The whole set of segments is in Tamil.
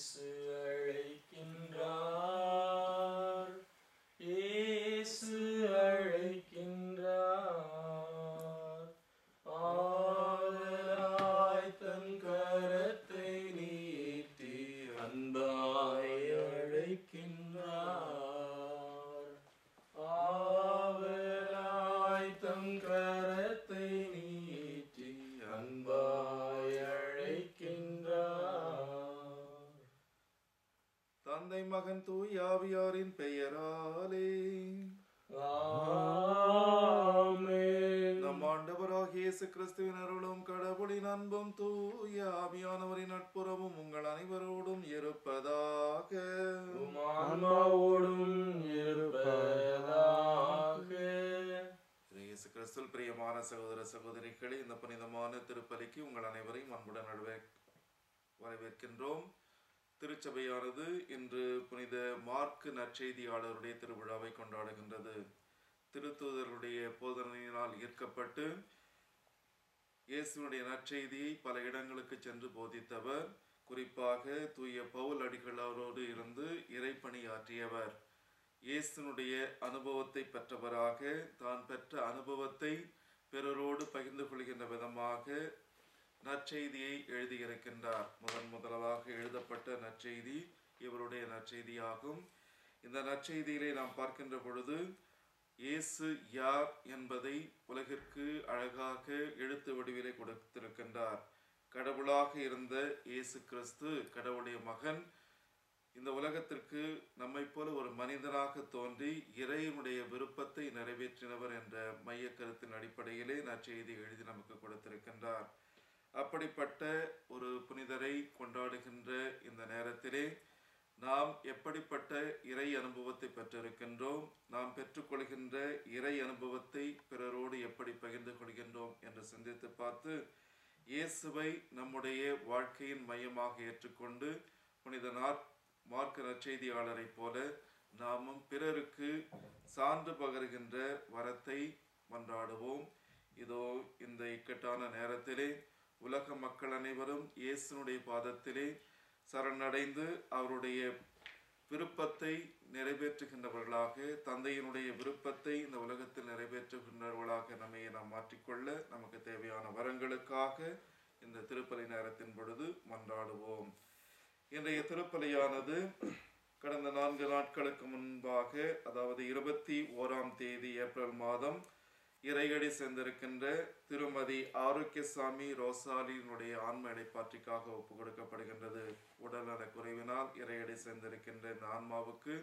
இயேசு அழைக்கின்றார் இயேசு அழைக்கின்றார் ஆதலாய் தன் கரத்தை நீட்டி அன்பாய் அழைக்கின்றார் ஆவலாய் தம் கரத்தை நீட்டி அன்பாய் அழைக்கின்றார் தந்தை மகன் தூய் ஆவியாரின் பெயராலே ஆமென். நம் ஆண்டவராகிய இயேசு கிறிஸ்துவின் அருளும் கடவுளின் அன்பும் தூய ஆவியானவரின் நட்புறவும் உங்கள் அனைவரோடும் இருப்பதாக உம் ஆன்மாவோடும் இருப்பதாக இயேசு கிறிஸ்துவில் பிரியமான சகோதர சகோதரிகளே இந்த புனிதமான திருப்பலிக்கு உங்கள் அனைவரையும் அன்புடன் நடுவே வரவேற்கின்றோம் திருச்சபையானது இன்று புனித மார்க்கு நற்செய்தியாளருடைய திருவிழாவை கொண்டாடுகின்றது திருத்தூதருடைய போதனையினால் ஈர்க்கப்பட்டு இயேசுனுடைய நற்செய்தியை பல இடங்களுக்கு சென்று போதித்தவர் குறிப்பாக தூய பவுல் அடிகள் அவரோடு இருந்து இறைப்பணியாற்றியவர் இயேசுனுடைய அனுபவத்தை பெற்றவராக தான் பெற்ற அனுபவத்தை பிறரோடு பகிர்ந்து கொள்கின்ற விதமாக நற்செய்தியை எழுதியிருக்கின்றார் முதன் முதலாக எழுதப்பட்ட நற்செய்தி இவருடைய நற்செய்தியாகும் இந்த நற்செய்தியிலே நாம் பார்க்கின்ற பொழுது இயேசு யார் என்பதை உலகிற்கு அழகாக எழுத்து வடிவிலே கொடுத்திருக்கின்றார் கடவுளாக இருந்த இயேசு கிறிஸ்து கடவுளுடைய மகன் இந்த உலகத்திற்கு நம்மை போல ஒரு மனிதனாக தோன்றி இறைவனுடைய விருப்பத்தை நிறைவேற்றினவர் என்ற மைய கருத்தின் அடிப்படையிலே நற்செய்தி எழுதி நமக்கு கொடுத்திருக்கின்றார் அப்படிப்பட்ட ஒரு புனிதரை கொண்டாடுகின்ற இந்த நேரத்திலே நாம் எப்படிப்பட்ட இறை அனுபவத்தை பெற்றிருக்கின்றோம் நாம் பெற்றுக்கொள்கின்ற இறை அனுபவத்தை பிறரோடு எப்படி பகிர்ந்து கொள்கின்றோம் என்று சிந்தித்து பார்த்து இயேசுவை நம்முடைய வாழ்க்கையின் மையமாக ஏற்றுக்கொண்டு புனித நாற் மார்க்க நற்செய்தியாளரைப் போல நாமும் பிறருக்கு சான்று பகருகின்ற வரத்தை மன்றாடுவோம் இதோ இந்த இக்கட்டான நேரத்திலே உலக மக்கள் அனைவரும் இயேசுனுடைய பாதத்திலே சரணடைந்து அவருடைய விருப்பத்தை நிறைவேற்றுகின்றவர்களாக தந்தையினுடைய விருப்பத்தை இந்த உலகத்தில் நிறைவேற்றுகின்றவர்களாக நம்மை நாம் மாற்றிக்கொள்ள நமக்கு தேவையான வரங்களுக்காக இந்த திருப்பலி நேரத்தின் பொழுது மன்றாடுவோம் இன்றைய திருப்பலியானது கடந்த நான்கு நாட்களுக்கு முன்பாக அதாவது இருபத்தி ஓராம் தேதி ஏப்ரல் மாதம் இறையடி சேர்ந்திருக்கின்ற திருமதி ஆரோக்கியசாமி ரோசாலியினுடைய ஆன்ம இடைப்பாற்றிக்காக ஒப்பு கொடுக்கப்படுகின்றது உடல்நல குறைவினால் இறையடி சேர்ந்திருக்கின்ற இந்த ஆன்மாவுக்கு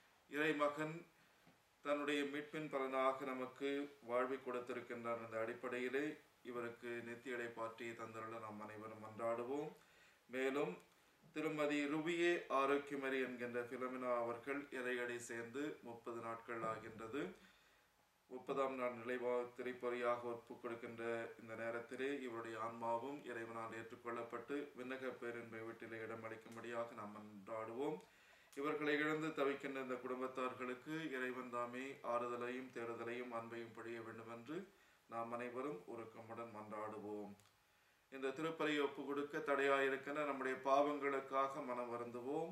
இறைமகன் தன்னுடைய மீட்பின் பலனாக நமக்கு வாழ்வை கொடுத்திருக்கின்றார் என்ற அடிப்படையிலே இவருக்கு நித்திய இடைப்பாற்றியை தந்தருள நாம் அனைவரும் மன்றாடுவோம் மேலும் திருமதி ருபியே ஆரோக்கியமரி என்கின்ற பிலமினா அவர்கள் இறையடி சேர்ந்து முப்பது நாட்கள் ஆகின்றது முப்பதாம் நாள் நிலைவா திரைப்பொறியாக ஒப்பு கொடுக்கின்ற இந்த நேரத்திலே இவருடைய ஆன்மாவும் இறைவனால் ஏற்றுக்கொள்ளப்பட்டு விண்ணக பேரின்பை வீட்டிலே இடமளிக்கும்படியாக நாம் மன்றாடுவோம் இவர்களை இழந்து தவிக்கின்ற இந்த குடும்பத்தார்களுக்கு இறைவன் தாமே ஆறுதலையும் தேடுதலையும் அன்பையும் பொழிய வேண்டும் என்று நாம் அனைவரும் உருக்கமுடன் மன்றாடுவோம் இந்த திருப்பலியை ஒப்பு கொடுக்க தடையாயிருக்கின்ற நம்முடைய பாவங்களுக்காக மனம் வருந்துவோம்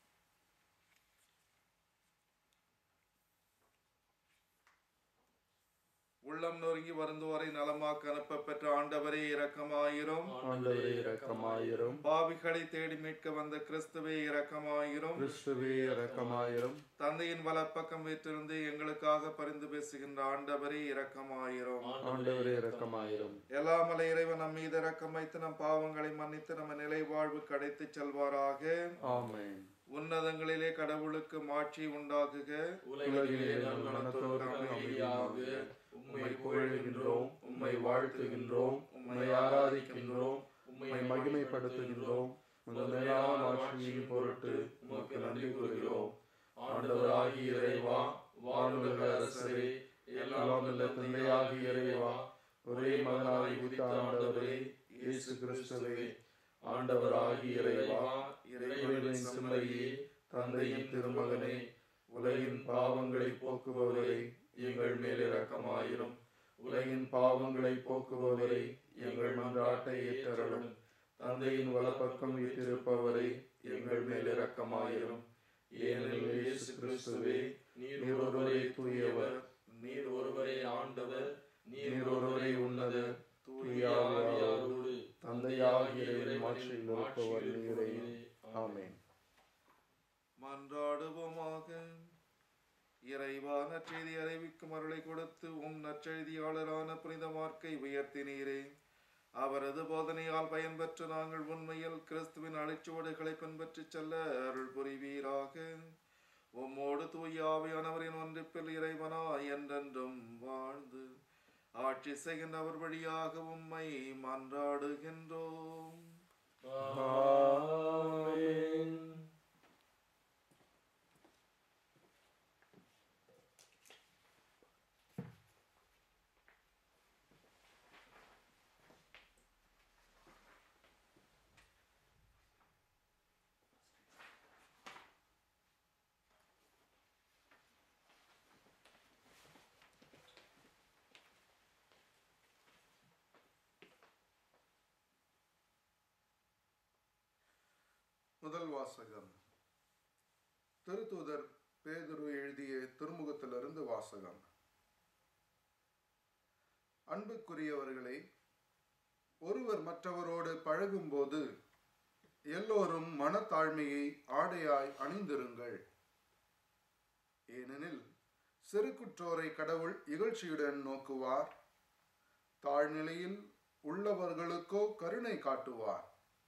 உள்ளம் நொறுங்கி வருந்துவரை நலமாக்க அனுப்ப பெற்ற ஆண்டவரே இரக்கமாயிரும் ஆண்டவரே இரக்கமாயிரும் பாவிகளை தேடி மீட்க வந்த கிறிஸ்துவே இரக்கமாயிரும் கிறிஸ்துவே இரக்கமாயிரும் தந்தையின் வலப்பக்கம் வீற்றிருந்து எங்களுக்காக பரிந்து பேசுகின்ற ஆண்டவரே இரக்கமாயிரும் ஆண்டவரே இரக்கமாயிரும் எல்லாமலை இறைவன் நம் மீது இரக்கம் வைத்து நம் பாவங்களை மன்னித்து நம்ம நிலை வாழ்வு கிடைத்து செல்வாராக ஆமென் உன்னதங்களிலே கடவுளுக்கு மாட்சி உண்டாகுக உலகிலே நம் மனத்தோடு அமைதியாக உம்மை புகழ்கின்றோம் உம்மை வாழ்த்துகின்றோம் உம்மை ஆராதிக்கின்றோம் உம்மை மகிமைப்படுத்துகின்றோம் உங்கள் மேலான ஆட்சியின் பொருட்டு உமக்கு நன்றி கூறுகிறோம் ஆண்டவராகிய இறைவா வானுலக அரசரே எல்லாம் வல்ல தந்தையாகிய இறைவா ஒரே மகனாய் உதித்த ஆண்டவரே இயேசு கிறிஸ்துவே ஆண்டவராகிய இறைவா இறைவனின் சிம்மரியே தந்தையின் திருமகனே உலகின் பாவங்களை போக்குபவரே எங்கள் மேல் இரக்கமாயிரும் உலகின் பாவங்களை போக்குபவரே எங்கள் மன்றாட்டை ஏற்றருளும் தந்தையின் வலப்பக்கம் வீற்றிருப்பவரை எங்கள் எங்கள் மேல் இரக்கமாயிரும் ஏனெனில் இயேசு கிறிஸ்துவே நீர் ஒருவரே தூயவர் நீர் ஒருவரே ஆண்டவர் நீர் ஒருவரே உன்னதர் தூய ஆவியாரோடு தந்தையாகிய இறைமாற்றில் இருப்பவர் நீரே ஆமென் மன்றாடுவோமாக இறைவா நற்செய்தி அறிவிக்கும் அருளை கொடுத்து உம் நற்செய்தியாளரான புனித மார்க்கை உயர்த்தினீரே அவரது போதனையால் பயன்பெற்று நாங்கள் உண்மையில் கிறிஸ்துவின் அழைச்சுவடுகளை பின்பற்றிச் செல்ல அருள் புரிவீராக உம்மோடு தூய ஆவியானவரின் ஒன்றிப்பில் இறைவனா என்றென்றும் வாழ்ந்து ஆட்சி செய்கின்றவர் வழியாக உம்மை மன்றாடுகின்றோம் ஆமென் முதல் வாசகம் திருத்தூதர் பேதுரு எழுதிய திருமுகத்திலிருந்து வாசகம் அன்புக்குரியவர்களே ஒருவர் மற்றவரோடு பழகும்போது எல்லோரும் மனத்தாழ்மையை ஆடையாய் அணிந்திருங்கள் ஏனெனில் சிறுகுற்றோரை கடவுள் இகழ்ச்சியுடன் நோக்குவார் தாழ்நிலையில் உள்ளவர்களுக்கோ கருணை காட்டுவார்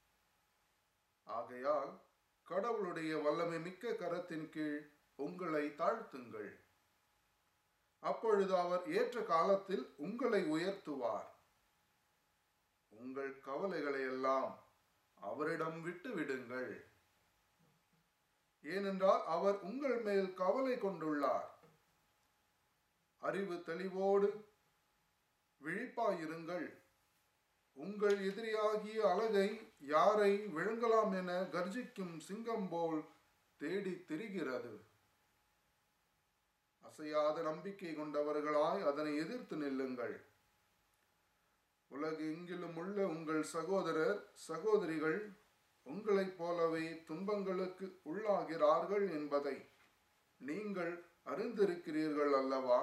ஆகையால் கடவுளுடைய வல்லமை மிக்க கரத்தின் கீழ் உங்களை தாழ்த்துங்கள் அப்பொழுது அவர் ஏற்ற காலத்தில் உங்களை உயர்த்துவார் உங்கள் கவலைகளை எல்லாம் அவரிடம் விட்டு விடுங்கள் ஏனென்றால் அவர் உங்கள் மேல் கவலை கொண்டுள்ளார் அறிவு தெளிவோடு விழிப்பாயிருங்கள் உங்கள் எதிரியாகிய அழகை யாரை விழுங்கலாம் என கர்ஜிக்கும் சிங்கம் போல் தேடி திரிகிறது அசையாத நம்பிக்கை கொண்டவர்களாய் அதனை எதிர்த்து நில்லுங்கள் உலகு எங்கிலும் உள்ள உங்கள் சகோதரர் சகோதரிகள் உங்களைப் போலவே துன்பங்களுக்கு உள்ளாகிறார்கள் என்பதை நீங்கள் அறிந்திருக்கிறீர்கள் அல்லவா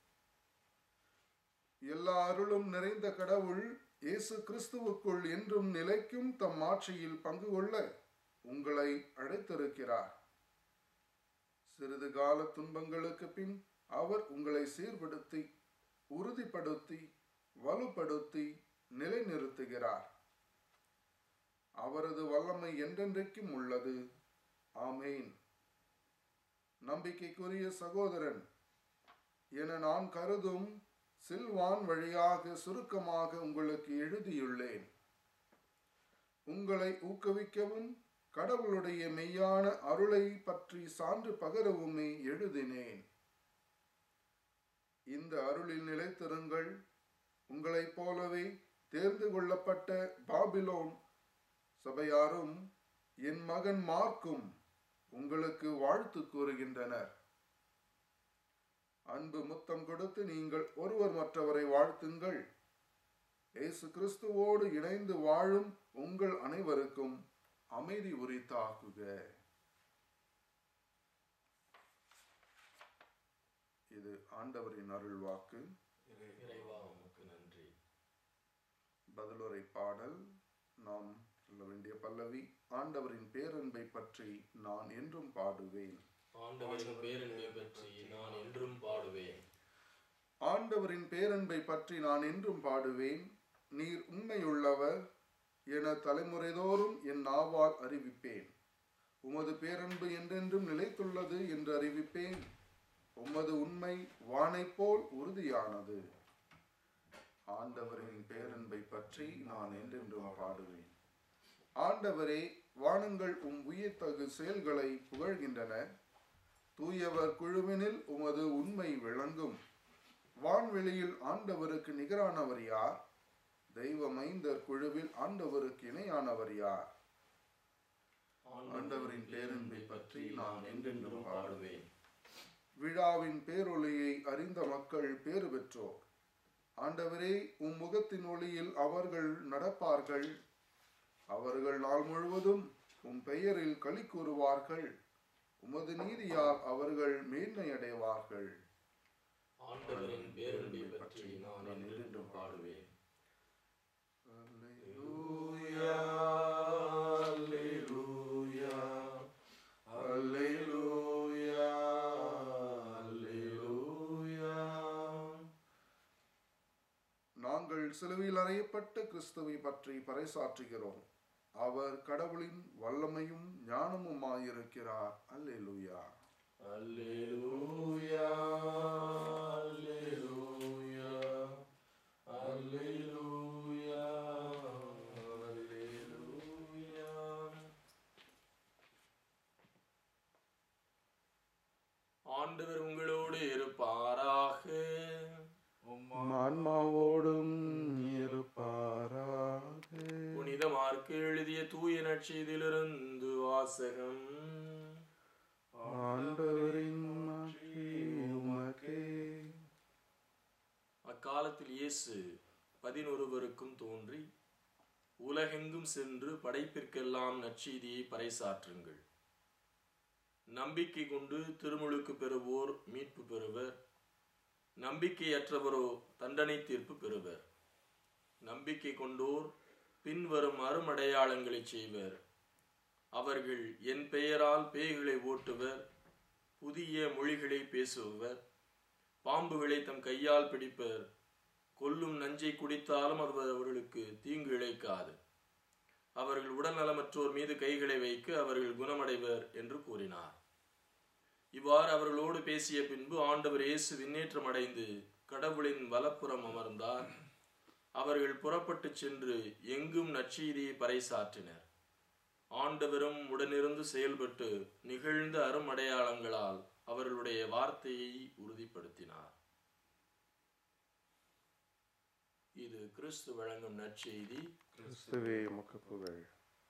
எல்லா அருளும் நிறைந்த கடவுள் இயேசு கிறிஸ்துவுக்குள் என்றும் நிலைக்கும் தம் ஆட்சியில் பங்கு கொள்ள உங்களை அழைத்திருக்கிறார் சிறிது கால துன்பங்களுக்கு பின் அவர் உங்களை சீர்படுத்தி உறுதிப்படுத்தி வலுப்படுத்தி நிலைநிறுத்துகிறார் அவரது வல்லமை என்றென்றைக்கும் உள்ளது ஆமேன் நம்பிக்கைக்குரிய சகோதரன் என நான் கருதும் சில்வான் வழியாக சுருக்கமாக உங்களுக்கு எழுதியுள்ளேன் உங்களை ஊக்குவிக்கவும் கடவுளுடைய மெய்யான அருளை பற்றி சான்று பகரவுமே எழுதினேன் இந்த அருளில் நிலைத்திருங்கள் உங்களைப் போலவே தேர்ந்து கொள்ளப்பட்ட பாபிலோன் சபையாரும் என் மகன் மார்க்கும் உங்களுக்கு வாழ்த்து கூறுகின்றனர் அன்பு முத்தம் கொடுத்து நீங்கள் ஒருவர் மற்றவரை வாழ்த்துங்கள் இயேசு கிறிஸ்துவோடு இணைந்து வாழும் உங்கள் அனைவருக்கும் அமைதி உரித்தாக்குக இது ஆண்டவரின் அருள் வாக்கு இறைவா உமக்கு நன்றி பதிலுரை பாடல் நாம் சொல்ல வேண்டிய பல்லவி ஆண்டவரின் பேரன்பை பற்றி நான் என்றும் பாடுவேன் ஆண்டவரின் பேரன்பை பற்றி நான் என்றும் பாடுவேன் ஆண்டவரின் பேரன்பை பற்றி நான் என்றும் பாடுவேன் நீர் உண்மையுள்ளவர் என தலைமுறைதோறும் என் நாவால் அறிவிப்பேன் உமது பேரன்பு என்றென்றும் நிலைத்துள்ளது என்று அறிவிப்பேன் உமது உண்மை வானைப் போல் உறுதியானது ஆண்டவரின் பேரன்பை பற்றி நான் என்றென்றும் பாடுவேன் ஆண்டவரே வானங்கள் உம் உயிர்த்தகு செயல்களை புகழ்கின்றன தூயவர் குழுவினில் உமது உண்மை விளங்கும் வான்வெளியில் ஆண்டவருக்கு நிகரானவர் யார் தெய்வ மைந்தர் குழுவில் ஆண்டவருக்கு இணையானவர் யார் ஆண்டவரின் பேரன்பை பற்றி நான் என்றென்றும் பாடுவேன் விழாவின் பேரொளியை அறிந்த மக்கள் பேறு பெற்றோர் ஆண்டவரே உம் முகத்தின் ஒளியில் அவர்கள் நடப்பார்கள் அவர்கள் நாள் முழுவதும் உம் பெயரில் களி கூறுவார்கள் உமது நீதியால் அவர்கள் மேன்மை அடைவார்கள் ஆண்டவரின் பேரன்பை பற்றி நான் என்றென்றும் பாடுவேன் நாங்கள் சிலுவையில் அறையப்பட்ட கிறிஸ்துவை பற்றி பறைசாற்றுகிறோம் அவர் கடவுளின் வல்லமையும் ஞானமுமாயிருக்கிறார் அல்லேலூயா அல்லேலூயா அல்லேலூயா அல்லேலூயா அல்லேலூயா ஆண்டவர் உங்களோடு இருப்பாராக உம் ஆன்மாவோடும் இருப்பாராக புனித மார்க்கு எழுதிய தூய நற்செய்தியிலிருந்து வாசகம் ஆண்டவரின் மாட்சி உமக்கே அக்காலத்தில் இயேசு பதினொருவருக்கும் தோன்றி உலகெங்கும் சென்று படைப்பிற்கெல்லாம் நற்செய்தியை பறைசாற்றுங்கள் நம்பிக்கை கொண்டு திருமுழுக்கு பெறுவோர் மீட்பு பெறுவர் நம்பிக்கையற்றவரோ தண்டனை தீர்ப்பு பெறுவர் நம்பிக்கை கொண்டோர் பின்வரும் அருமடையாளங்களை செய்வர் அவர்கள் என் பெயரால் பேய்களை ஓட்டுவர் புதிய மொழிகளை பேசுவர் பாம்புகளை தம் கையால் பிடிப்பர் கொல்லும் நஞ்சை குடித்தாலும் அது அவர்களுக்கு தீங்கு இழைக்காது அவர்கள் உடல்நலமற்றோர் மீது கைகளை வைக்க அவர்கள் குணமடைவர் என்று கூறினார் இவ்வாறு அவர்களோடு பேசிய பின்பு ஆண்டவர் இயேசு விண்ணேற்றம் அடைந்து கடவுளின் வலப்புறம் அமர்ந்தார் அவர்கள் புறப்பட்டுச் சென்று எங்கும் நற்செய்தியை பறைசாற்றினர் ஆண்டவரும் உடனிருந்து செயல்பட்டு நிகழ்ந்த அருமடையாளங்களால் அவர்களுடைய வார்த்தையை உறுதிப்படுத்தினார் இது கிறிஸ்து வழங்கும் நற்செய்தி கிறிஸ்துவே உமக்கு புகழ்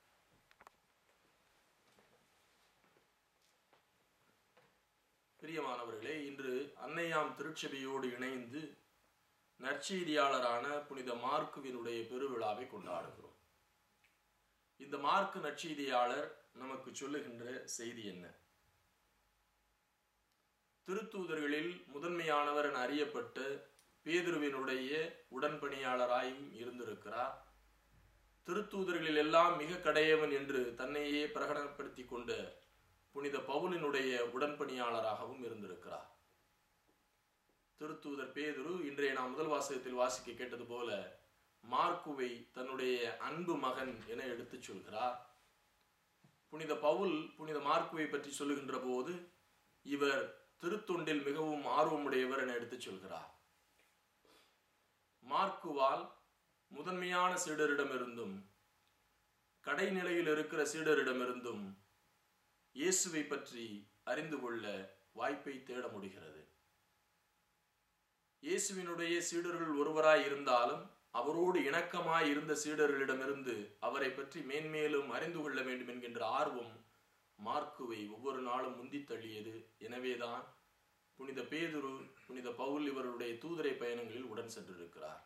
பிரியமானவர்களே இன்று அன்னையாம் திருச்சபையோடு இணைந்து நற்செய்தியாளரான புனித மார்க்குவினுடைய பெருவிழாவை கொண்டாடுகிறோம் இந்த மார்க்கு நற்செய்தியாளர் நமக்கு சொல்லுகின்ற செய்தி என்ன திருத்தூதர்களில் முதன்மையானவர் என அறியப்பட்ட பேதுருவினுடைய உடன்பணியாளராயும் இருந்திருக்கிறார் திருத்தூதர்களில் எல்லாம் மிக கடையவன் என்று தன்னையே பிரகடனப்படுத்தி கொண்ட புனித பவுலினுடைய உடன்பணியாளராகவும் இருந்திருக்கிறார் திருத்தூதர் பேதுரு இன்றைய நாம் முதல் வாசகத்தில் வாசிக்க கேட்டது போல மார்க்குவை தன்னுடைய அன்பு மகன் என எடுத்துச் சொல்கிறார் புனித பவுல் புனித மார்க்குவை பற்றி சொல்லுகின்ற போது இவர் திருத்தொண்டில் மிகவும் ஆர்வமுடையவர் என எடுத்துச் சொல்கிறார் மார்க்குவால் முதன்மையான சீடரிடமிருந்தும் கடைநிலையில் இருக்கிற சீடரிடமிருந்தும் இயேசுவை பற்றி அறிந்து கொள்ள வாய்ப்பை தேட முடிகிறது இயேசுவினுடைய சீடர்கள் ஒருவராய் இருந்தாலும் அவரோடு இணக்கமாய் இருந்த சீடர்களிடமிருந்து அவரை பற்றி மேன்மேலும் அறிந்து கொள்ள வேண்டும் என்கின்ற ஆர்வம் மார்க்குவை ஒவ்வொரு நாளும் முந்தித் தள்ளியது எனவேதான் புனித பேதுரு புனித பவுல் இவருடைய தூதரை பயணங்களில் உடன் சென்றிருக்கிறார்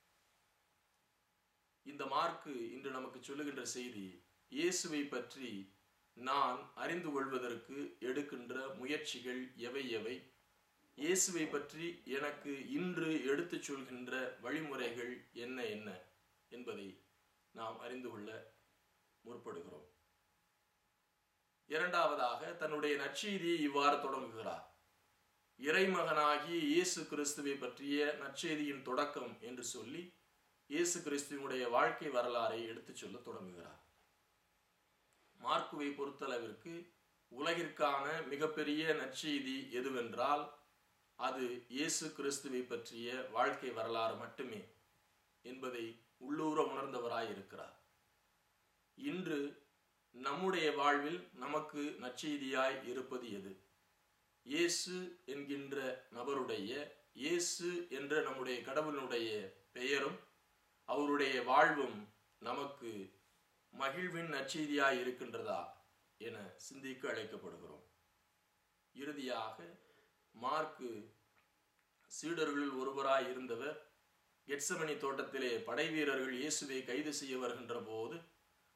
இந்த மார்க்கு இன்று நமக்கு சொல்லுகின்ற செய்தி இயேசுவை பற்றி நான் அறிந்து கொள்வதற்கு எடுக்கின்ற முயற்சிகள் எவை எவை இயேசுவை பற்றி எனக்கு இன்று எடுத்துச் சொல்கின்ற வழிமுறைகள் என்ன என்ன என்பதை நாம் அறிந்து கொள்ள முற்படுகிறோம் இரண்டாவதாக தன்னுடைய நற்செய்தியை இவ்வாறு தொடங்குகிறார் இறைமகனாகிய இயேசு கிறிஸ்துவை பற்றிய நற்செய்தியின் தொடக்கம் என்று சொல்லி இயேசு கிறிஸ்துவனுடைய வாழ்க்கை வரலாறை எடுத்துச் சொல்ல தொடங்குகிறார் மார்க்குவை பொறுத்தளவிற்கு உலகிற்கான மிகப்பெரிய நற்செய்தி எதுவென்றால் அது இயேசு கிறிஸ்துவை பற்றிய வாழ்க்கை வரலாறு மட்டுமே என்பதை உள்ளூர உணர்ந்தவராய் இருக்கிறார் இன்று நம்முடைய வாழ்வில் நமக்கு நற்செய்தியாய் இருப்பது எது இயேசு என்கின்ற நபருடைய இயேசு என்ற நம்முடைய கடவுளுடைய பெயரும் அவருடைய வாழ்வும் நமக்கு மகிழ்வின் நற்செய்தியாய் இருக்கின்றதா என சிந்திக்க அழைக்கப்படுகிறோம் இறுதியாக மார்க்கு சீடர்களில் ஒருவராய் இருந்தவர் கெட்சமணி தோட்டத்திலே படை வீரர்கள் இயேசுவை கைது செய்ய வருகின்ற போது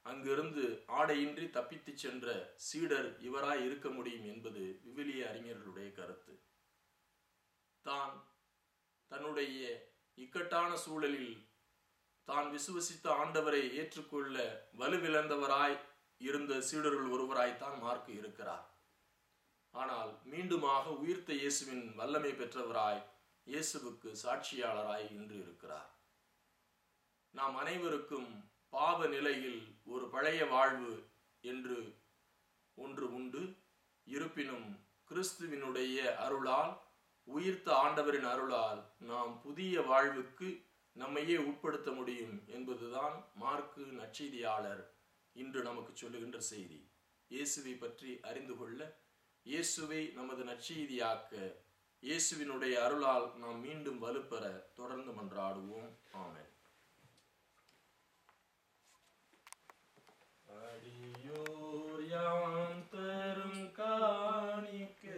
அங்கிருந்து ஆடையின்றி தப்பித்துச் சென்ற சீடர் இவராய் இருக்க முடியும் என்பது விவிலிய அறிஞர்களுடைய கருத்து தான் தன்னுடைய இக்கட்டான சூழலில் தான் விசுவசித்த ஆண்டவரை ஏற்றுக்கொள்ள வலுவிழந்தவராய் இருந்த சீடர்கள் ஒருவராய்த்தான் மார்க்கு இருக்கிறார் ஆனால் மீண்டுமாக உயிர்த்த இயேசுவின் வல்லமை பெற்றவராய் இயேசுவுக்கு சாட்சியாளராய் இன்று இருக்கிறார் நாம் அனைவருக்கும் பாவ நிலையில் ஒரு பழைய வாழ்வு என்று ஒன்று உண்டு இருப்பினும் கிறிஸ்துவினுடைய அருளால் உயிர்த்த ஆண்டவரின் அருளால் நாம் புதிய வாழ்வுக்கு நம்மையே உட்படுத்த முடியும் என்பதுதான் மார்க்கு நற்செய்தியாளர் இன்று நமக்கு சொல்லுகின்ற செய்தி இயேசுவை பற்றி அறிந்து கொள்ள இயேசுவை நமது நற்செய்தியாக்க இயேசுவினுடைய அருளால் நாம் மீண்டும் வலுப்பெற தொடர்ந்து மன்றாடுவோம் ஆமென் அடியோர் யாம் தரும் காணிக்கை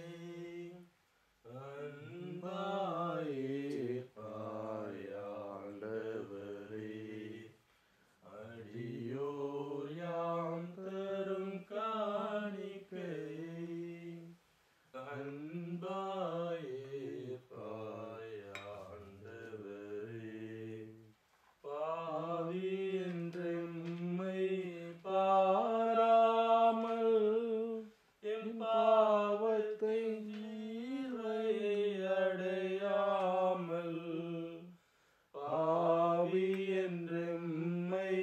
அன்பாயிரப்பாயாண்டவரே அடியோர் யாம் தரும் காணிக்கை அன்பாயிரப்பாயாண்டவரே பாவி என்றெம்மை பாராமல் எம் பாவத்தை நீரை அடையாமல் பாவி என்றெம்மை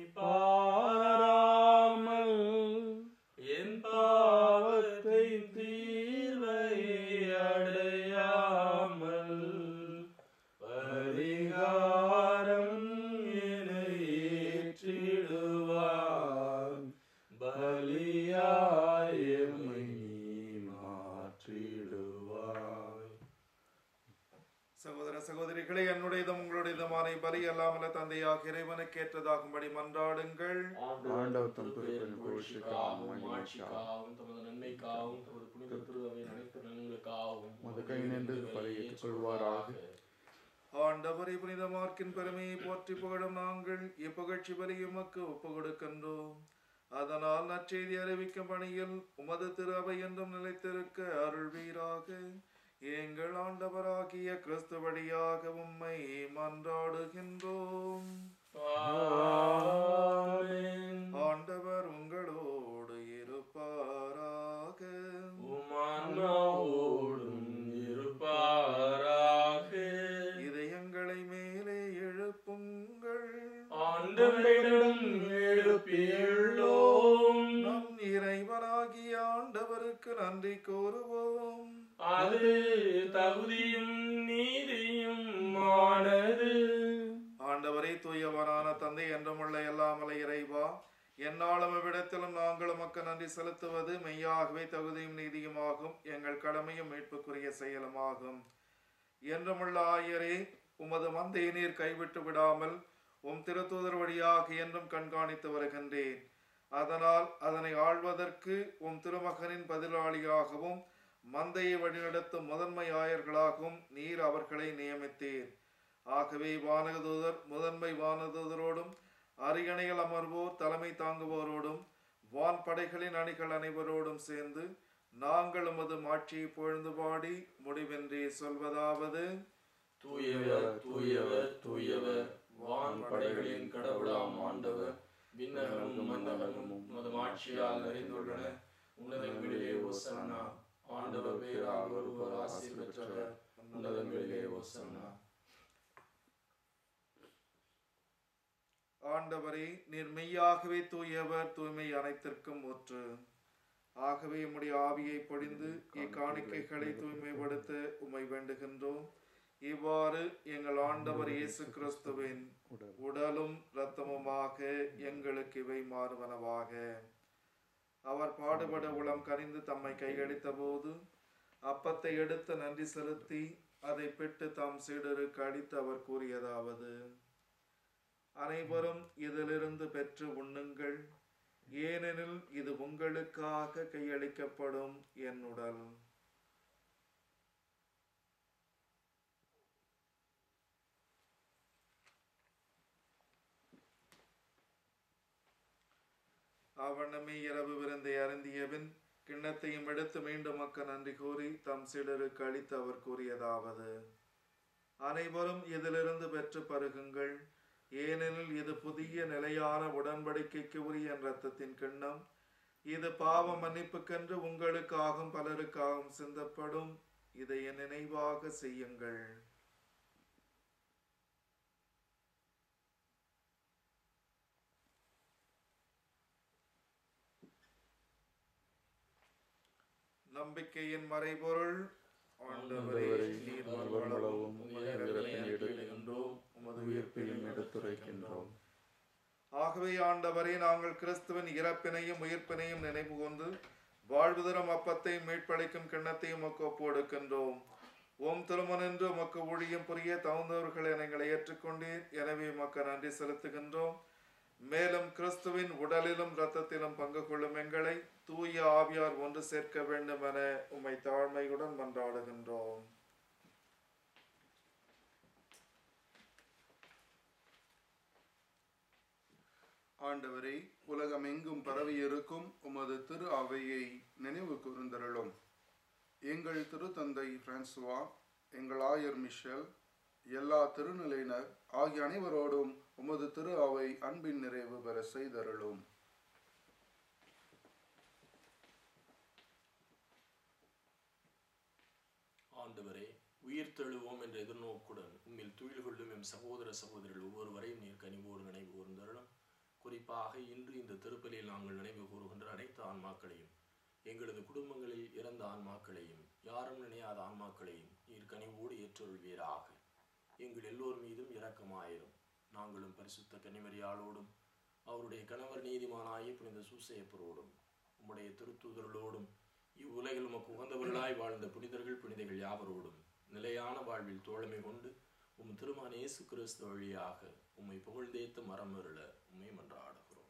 பாராமல் என் பாவத்தை தீர்வை அடையாமல் பரிகாரம் என ஏற்றிடுவார் பலியாயமை மாற்றிடுவார் சகோதர சகோதரிகளே என்னுடையதும் உங்களுடையதுமான பலி அல்லாமல தந்தையாக இறைவனுக்கு ஏற்றதாகும்படி மன்றாடுங்கள் ஆண்டவர் தம் திருப்பெரும் புகழ்ச்சிக்காகவும் ஆட்சிக்காகவும் மகிமைக்காகவும் தமது நன்மைக்காகவும் தமது புனித திருவையின் அனைத்து நன்மைகளுக்காகவும் உமது கை நின்று பலி ஏற்றுக்கொள்வாராக. ஆண்டவரை புனித மார்க்கின் பெருமையை போற்றி புகழும் நாங்கள் இப்புகழ்ச்சி பலி உமக்கு ஒப்பு கொடுக்கின்றோம் அதனால் நற்செய்தி அறிவிக்கும் பணியில் உமது திரு அவை என்றும் நிலைத்திருக்க அருள்வீராக எங்கள் ஆண்டவராகிய கிறிஸ்து வழியாக உம்மை மன்றாடுகின்றோம் ஆமென். ஆண்டவர் உங்களோடு இருப்பாராக உமானாவோடும் இருப்பாராக இதயங்களை மேலே எழுப்புங்கள் ஆண்டவரிடம் எழுப்பியுள்ளோம் நம் இறைவனாகிய ஆண்டவருக்கு நன்றி கூறுவோம் அது தகுதியும் நீதியும் ஆனது ஆண்டவரை தூயவனான தந்தை என்றுமுள்ள எல்லாமல இறைவா என்னாலும் இவ்விடத்திலும் நாங்கள் உமக்கு நன்றி செலுத்துவது மெய்யாகவே தகுதியும் நீதியுமாகும் எங்கள் கடமையும் மீட்புக்குரிய செயலுமாகும் என்றுமுள்ள ஆயரே உமது மந்தையை நீர் கைவிட்டு விடாமல் உம் திருத்தூதர் வழியாக என்றும் கண்காணித்து வருகின்றேன் அதனால் அதனை ஆள்வதற்கு உம் திருமகனின் பதிலாளியாகவும் மந்தையை வழிநடத்தும் முதன்மை ஆயர்களாகவும் நீர் அவர்களை நியமித்தீர் ஆகவே வானகதூதர் முதன்மை வானதூதரோடும் அரியணையில் அமர்வோர் தலைமை தாங்குவோரோடும் வான் படைகளின் அணிகள் அனைவரோடும் சேர்ந்து நாங்கள் உமது மாட்சியை பொழுது பாடி முடிவின்றி சொல்வதாவது தூயவர் தூயவர் தூயவர் வான் படைகளின் கடவுளாம் ஆண்டவர் விண்ணகமும் மன்னகமும் உமது மாட்சியால் நிறைந்துள்ளன உன்னதங்களிலே ஓசன்னா ஆண்டவர் பேரால் ஒருவர் ஆசி பெற்றவர் உன்னதங்களிலே ஓசன்னா ஆண்டவரே நீர் மெய்யாகவே தூயவர் தூய்மை அனைத்திற்கும் ஊற்று ஆகவே உம்முடைய ஆவியை பொழிந்து இக்காணிக்கைகளை தூய்மைப்படுத்த உம்மை வேண்டுகின்றோம் இவ்வாறு எங்கள் ஆண்டவர் இயேசு கிறிஸ்துவின் உடல் உடலும் இரத்தமுமாக எங்களுக்கு இவை மாறுவனவாக அவர் பாடுபட உளம் கனிந்து தம்மை கையளித்த போது அப்பத்தை எடுத்து நன்றி செலுத்தி அதை பெற்று தாம் சீடருக்கு அளித்து அவர் கூறியதாவது அனைவரும் இதிலிருந்து பெற்று உண்ணுங்கள் ஏனெனில் இது உங்களுக்காக கையளிக்கப்படும் என் உடல் அவனமே இரவு விருந்தை அருந்தியபின் கிண்ணத்தையும் எடுத்து மீண்டும் மக்க நன்றி கூறி தம் சீடருக்கு அளித்து அவர் கூறியதாவது அனைவரும் இதிலிருந்து பெற்று பருகுங்கள் ஏனெனில் இது புதிய நிலையான உடன்படிக்கைக்கு உரிய என் இரத்தத்தின் கிண்ணம் இது பாவ மன்னிப்புக்கென்று உங்களுக்காகவும் பலருக்காகவும் சிந்தப்படும் இதை என் நினைவாக செய்யுங்கள் நம்பிக்கையின் மறைபொருள் ஆண்டவரே ஆண்டவரே, நீர் அவர் வருவளவும் வளவும் உமது இறப்பினை இறப்பினை எடுக்கின்றோம். உமது உயிர்ப்பிலும் எடுத்துரைக்கின்றோம் ஆகவே ஆண்டவரே நாங்கள் கிறிஸ்துவின் இறப்பினையும் உயிர்ப்பினையும் நினைவு கொண்டு வாழ்வு தரும் அப்பத்தை மீட்பளிக்கும் கிண்ணத்தையும் உமக்கு ஒப்பு கொடுக்கின்றோம் ஓம் திருமணென்று உமக்கு ஊழியம் புரிய தகுந்தவர்களை எங்களை ஏற்றுக்கொண்டீர் எனவே உமக்கு நன்றி செலுத்துகின்றோம் மேலும் கிறிஸ்துவின் உடலிலும் இரத்தத்திலும் பங்கு கொள்ளும் எங்களை தூய ஆவியார் ஒன்று சேர்க்க வேண்டும் என உம்மை தாழ்மையுடன் மன்றாடுகின்றோம் ஆண்டவரே உலகமெங்கும் பரவியிருக்கும் உமது திரு அவையை நினைவு கூர்ந்தருளும் எங்கள் திருத்தந்தை பிரான்சுவா எங்கள் ஆயர் மிஷல் எல்லா திருநிலையினர் ஆகிய அனைவரோடும் உமது திரு அவை அன்பின் நிறைவு பெற செய்தருளும் ஆண்டவரே உயிர் தெழுவோம் என்ற எதிர்நோக்குடன் உம்மில் துயில் கொள்ளும் எம் சகோதர சகோதரிகள் ஒவ்வொருவரையும் நீர் கனிவோடு நினைவு கூர்ந்தருளும் குறிப்பாக இன்று இந்த திருப்பலியில் நாங்கள் நினைவு கூறுகின்ற அனைத்து ஆன்மாக்களையும் எங்களது குடும்பங்களில் இறந்த ஆன்மாக்களையும் யாரும் நினையாத ஆன்மாக்களையும் நீர் கனிவோடு ஏற்றொள்வீராக எங்கள் எல்லோர் மீதும் இரக்கமாயிரும் நாங்களும் பரிசுத்த கன்னிமரியாளோடும் அவருடைய கணவர் நீதிமானாய புனித சூசையப்பரோடும் உம்முடைய திருத்தூதர்களோடும் இவ்வுலகில் உமக்கு உகந்தவர்களாய் வாழ்ந்த புனிதர்கள் புனிதைகள் யாவரோடும் நிலையான வாழ்வில் தோழமை கொண்டு உம் திருமான் இயேசு கிறிஸ்து வழியாக உம்மை புகழ்ந்தேத்து மரமருள உம்மை மன்றாடுகிறோம்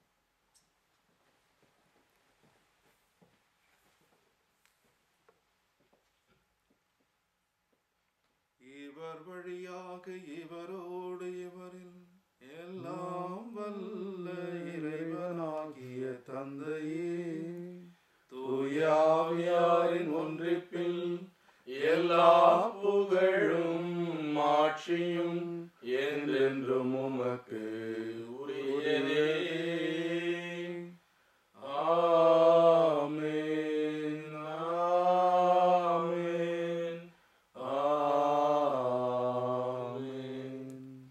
இவர் வழியாக இவரோடு இவரில் எல்லாம் வல்ல இறைவனாகிய தந்தையே தூயாவியாரின் ஒன்றிப்பில் எல்லா புகழும் மாட்சியும் என்றென்றும் உமக்கு உரியதே ஆமென் ஆமென் ஆமென்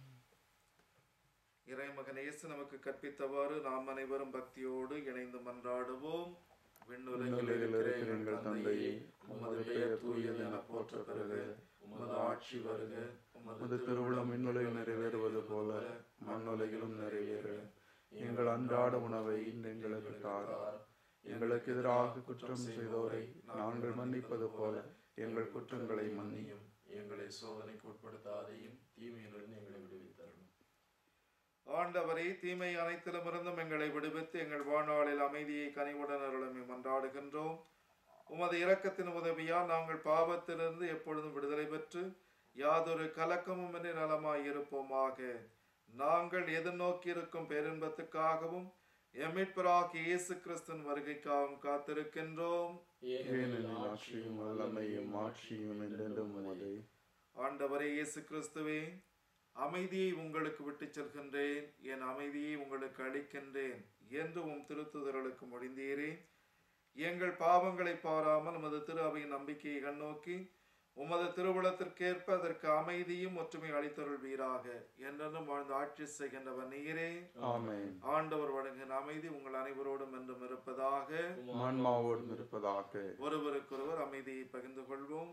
இறைமகன் இயேசு நமக்கு கற்பித்தவாறு நாம் அனைவரும் பக்தியோடு இணைந்து மன்றாடுவோம் விண்ணுலகில் விண்ணுலகில் இருக்கிற இருக்கிற எங்கள் தந்தையே உமது பெயர் தூயது என போற்ற பெறுக உமது ஆட்சி வருக உமது திருவிழம் விண்ணுலகில் நிறைவேறுவது போல மண்ணுலகிலும் நிறைவேற எங்கள் அன்றாட உணவை இன்று எங்களுக்கு தாரார் எங்களுக்கு எதிராக குற்றம் செய்தோரை நாங்கள் மன்னிப்பது போல எங்கள் குற்றங்களை மன்னியும் எங்களை சோதனைக்கு உட்படுத்தாதையும் தீமையிலிருந்து எங்களை விடுவித்தருளும் ஆண்டவரே தீமை அனைத்திலும் இருந்தும் எங்களை விடுவித்து எங்கள் வாழ்நாளில் அமைதியை கனிவுடன் அருளமை மன்றாடுகின்றோம் உமது இரக்கத்தின் உதவியால் நாங்கள் பாவத்திலிருந்து எப்பொழுதும் விடுதலை பெற்று யாதொரு கலக்கமும் இன்றி நலமாய் இருப்போமாக நாங்கள் எதிர்நோக்கி இருக்கும் பேரின்பத்துக்காகவும் எமிட்பராகிய இயேசு கிறிஸ்துவின் வருகைக்காகவும் காத்திருக்கின்றோம் ஏனெனில் ஆட்சியும் வல்லமையும் ஆட்சியும் என்றென்றும் உமதே ஆண்டவரே இயேசு கிறிஸ்துவே அமைதியை உங்களுக்கு விட்டுச் செல்கின்றேன் என் அமைதியை உங்களுக்கு அளிக்கின்றேன் என்று உம் திருத்துதர்களுக்கு முடிந்தீரே எங்கள் பாவங்களை பாராமல் உமது திரு அவையின் நம்பிக்கையை கண்ணோக்கி உமது திருவுளத்திற்கேற்ப அதற்கு அமைதியும் ஒற்றுமை அளித்தருள்வீராக என்றென்றும் வாழ்ந்து ஆட்சி செய்கின்றவர் நீரே ஆமென் ஆண்டவர் வழங்கின அமைதி உங்கள் அனைவரோடும் என்றும் இருப்பதாக ஆன்மாவோடும் இருப்பதாக ஒருவருக்கொருவர் அமைதியை பகிர்ந்து கொள்வோம்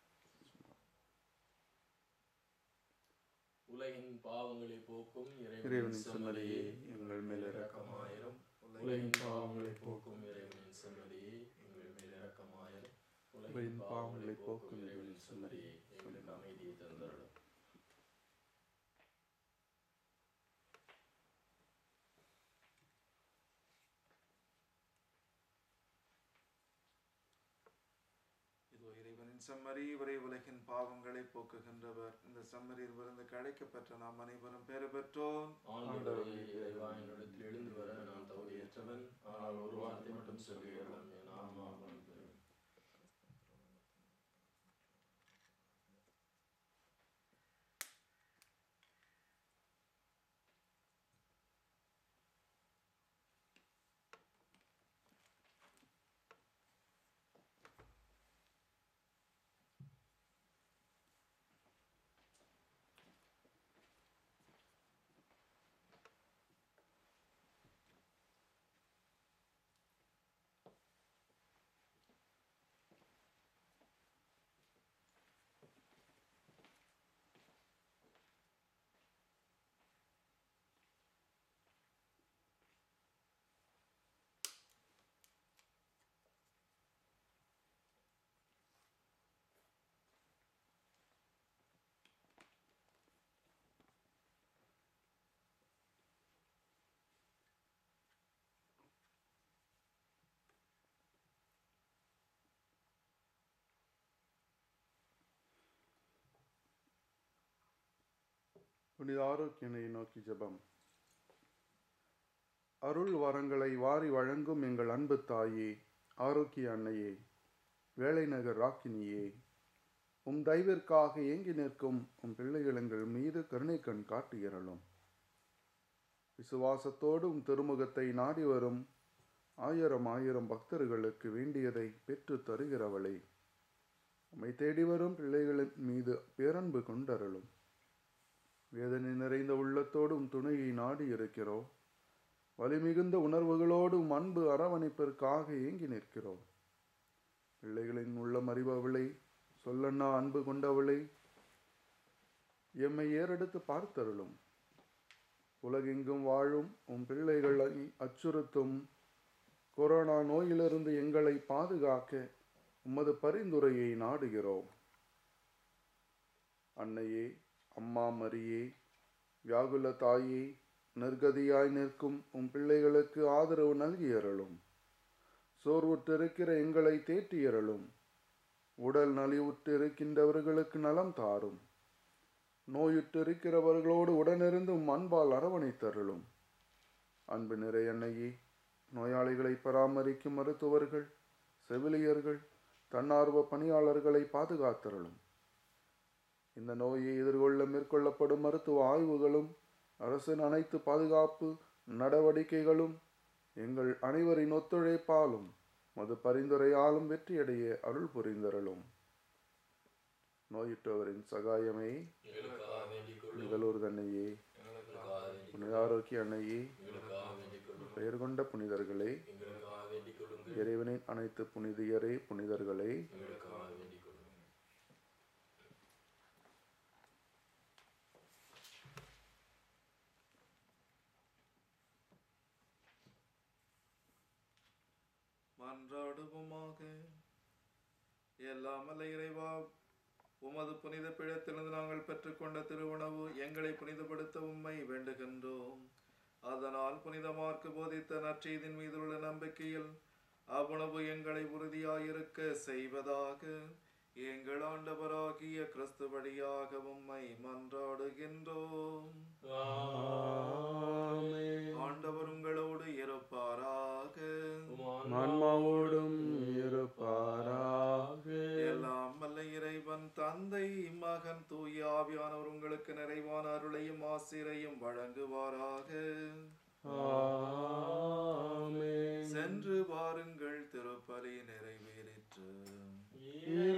உலகின் பாவங்களை போக்கும் இறைவனின் சன்னதியே எங்கள் மேல் இரக்கமாயிரும் உலகின் பாவங்களை போக்கும் இறைவனின் சன்னதியே எங்கள் மேல் இரக்கமாயிரும் உலகின் பாவங்களை போக்கும் இறைவனின் சன்னதியே எங்களுக்கு அமைதியை தந்தருளும் இதோ இறைவனின் ஆண்டவரின் செம்மறி இவரை உலகின் பாவங்களை போக்குகின்றவர் இந்த செம்மறியில் விருந்து கிடைக்கப்பெற்ற நாம் அனைவரும் பெற பெற்றோம் ஆண்டவரே இறைவா என்னிடத்தில் எழுந்து வர நான் தகுதியற்றவன் ஆனால் ஒரு வார்த்தை மட்டும் சொல்லுகிறேன் என் ஆன்மா குணம் பெறும் புனித ஆரோக்கியனை நோக்கி ஜெபம் அருள் வரங்களை வாரி வழங்கும் எங்கள் அன்பு தாயே ஆரோக்கிய அன்னையே வேலை நகர் ராக்கினியே உம் தயவிற்காக ஏங்கி நிற்கும் உம் பிள்ளைகள் எங்கள் மீது கருணை கண் காட்டுகிறலும் விசுவாசத்தோடு உம் திருமுகத்தை நாடி வரும் ஆயிரம் ஆயிரம் பக்தர்களுக்கு வேண்டியதை பெற்று தருகிறவளே உம்மை தேடி வரும் பிள்ளைகளின் மீது பேரன்பு கொண்டருளும் வேதனை நிறைந்த உள்ளத்தோடும் துணையை நாடி இருக்கிறோம் வலிமிகுந்த உணர்வுகளோடும் அன்பு அரவணைப்பிற்காக ஏங்கி நிற்கிறோம் பிள்ளைகளின் உள்ளம் அறிபவளை சொல்லண்ணா அன்பு கொண்டவளை எம்மை ஏறெடுத்து பார்த்தருளும் உலகெங்கும் வாழும் உம் பிள்ளைகளை அச்சுறுத்தும் கொரோனா நோயிலிருந்து எங்களை பாதுகாக்க உமது பரிந்துரையை நாடுகிறோம் அன்னையே அம்மா மரியே வியாகுல தாயே நிர்கதியாய் நிற்கும் உம் பிள்ளைகளுக்கு ஆதரவு நல்கியறலும் சோர்வுற்றிருக்கிற எங்களை தேற்றியறலும் உடல் நலிவுற்றிருக்கின்றவர்களுக்கு நலம் தாரும் நோயுற்றிருக்கிறவர்களோடு உடனிருந்து உம் அன்பால் அரவணைத்தருளும் அன்பு நிறை அன்னையே நோயாளிகளை பராமரிக்கும் மருத்துவர்கள் செவிலியர்கள் தன்னார்வ பணியாளர்களை பாதுகாத்தருளும் இந்த நோயை எதிர்கொள்ள மேற்கொள்ளப்படும் மருத்துவ ஆய்வுகளும் அரசின் அனைத்து பாதுகாப்பு நடவடிக்கைகளும் எங்கள் அனைவரின் ஒத்துழைப்பாலும் மது பரிந்துரையாலும் வெற்றியடைய அருள் புரிந்தருளும் நோயுற்றவரின் சகாயமே எங்களுக்காக வேண்டிக் கொள்ளும் நிகழூர் தன்னையே எங்களுக்காக வேண்டிக் புனித ஆரோக்கிய அன்னையே எங்களுக்காக வேண்டிக் கொள்ளும் பெயர் கொண்ட புனிதர்களே எங்களுக்காக வேண்டிக் கொள்ளுங்கள் இறைவனின் அனைத்து புனிதியரே புனிதர்களே எங்களுக்காக வேண்டிக் கொள்ளுங்கள் மன்றாடுவோமாக எல்லாம் அல்ல இறைவா உமது புனித பிழத்திலிருந்து நாங்கள் பெற்றுக்கொண்ட திருவுணவு எங்களை புனிதப்படுத்த உம்மை வேண்டுகின்றோம் அதனால் புனித மார்க்கு போதித்த நற்செய்தின் மீது உள்ள நம்பிக்கையில் அவ்வுணவு எங்களை உறுதியாயிருக்க செய்வதாக எங்கள் ஆண்டவராகிய கிறிஸ்து வழியாக உம்மை மன்றாடுகின்றோம் ஆண்டவர் உங்களோடு இருப்பாராக ஆன்மாவோடும் இருப்பாராக எல்லாம் வல்ல இறைவன் தந்தை மகன் தூய ஆவியானவர் உங்களுக்கு நிறைவான அருளையும் ஆசிரையும் வழங்குவாராக ஆமென். சென்று வாருங்கள் திருப்பலி நிறைவேறிற்று